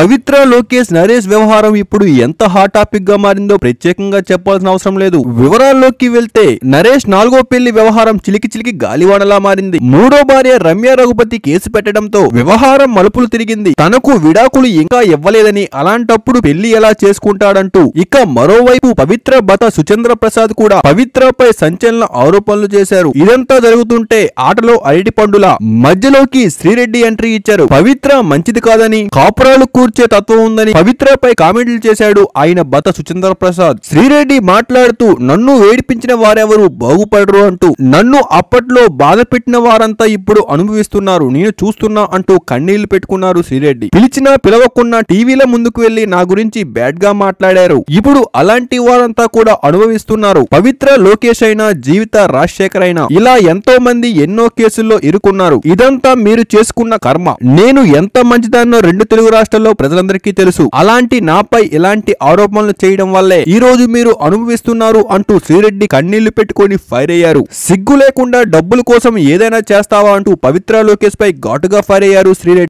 పవిత్ర లోకేష్ నరేష్ వ్యవహారం ఇప్పుడు ఎంత హాట్ టాపిక్ గా మారిందో ప్రత్యేకంగా చెప్పాల్సిన అవసరం లేదు వివరాల్లోకి వెళ్తే నరేష్ నాలుగో పెళ్లి వ్యవహారం చిలికి చిలికి గాలివానలా మారింది మూడో భార్య రమ్య రఘుపతి కేసు పెట్టడంతో వ్యవహారం మలుపులు తిరిగింది తనకు విడాకులు ఇంకా ఇవ్వలేదని అలాంటప్పుడు పెళ్లి ఎలా చేసుకుంటాడంటూ ఇక మరోవైపు పవిత్ర భర్త సుచంద్ర ప్రసాద్ కూడా పవిత్రపై సంచలన ఆరోపణలు చేశారు ఇదంతా జరుగుతుంటే ఆటలో అరటి పండుల మధ్యలోకి శ్రీరెడ్డి ఎంట్రీ ఇచ్చారు పవిత్ర మంచిది కాదని కాపురాలు కూర్చే తత్వం ఉందని పవిత్రపై కామెంట్లు చేశాడు ఆయన భర్త సుచంద్ర ప్రసాద్ శ్రీరెడ్డి మాట్లాడుతూ నన్ను వేడిపించిన వారెవరు బాగుపడరు అంటూ నన్ను అప్పట్లో బాధ పెట్టిన వారంతా ఇప్పుడు అనుభవిస్తున్నారు నేను చూస్తున్నా అంటూ కన్నీళ్లు పెట్టుకున్నారు శ్రీరెడ్డి పిలిచినా పిలవకున్నా టీవీల ముందుకు వెళ్లి నా గురించి బ్యాడ్ గా మాట్లాడారు ఇప్పుడు అలాంటి వారంతా కూడా అనుభవిస్తున్నారు పవిత్ర లోకేష్ అయినా జీవిత రాజశేఖర్ అయినా ఇలా ఎంతో మంది ఎన్నో కేసుల్లో ఇరుకున్నారు ఇదంతా మీరు చేసుకున్న కర్మ నేను ఎంత మంచిదాన్నో రెండు తెలుగు రాష్ట్రాల్లో ప్రజలందరికీ తెలుసు అలాంటి నాపై ఇలాంటి ఆరోపణలు చేయడం వల్లే ఈ రోజు మీరు అనుభవిస్తున్నారు అంటూ శ్రీరెడ్డి కన్నీళ్లు పెట్టుకొని ఫైర్ అయ్యారు సిగ్గు లేకుండా డబ్బుల కోసం ఏదైనా చేస్తావా అంటూ పవిత్ర లోకేష్ పై ఘాటుగా ఫైర్ అయ్యారు శ్రీరెడ్డి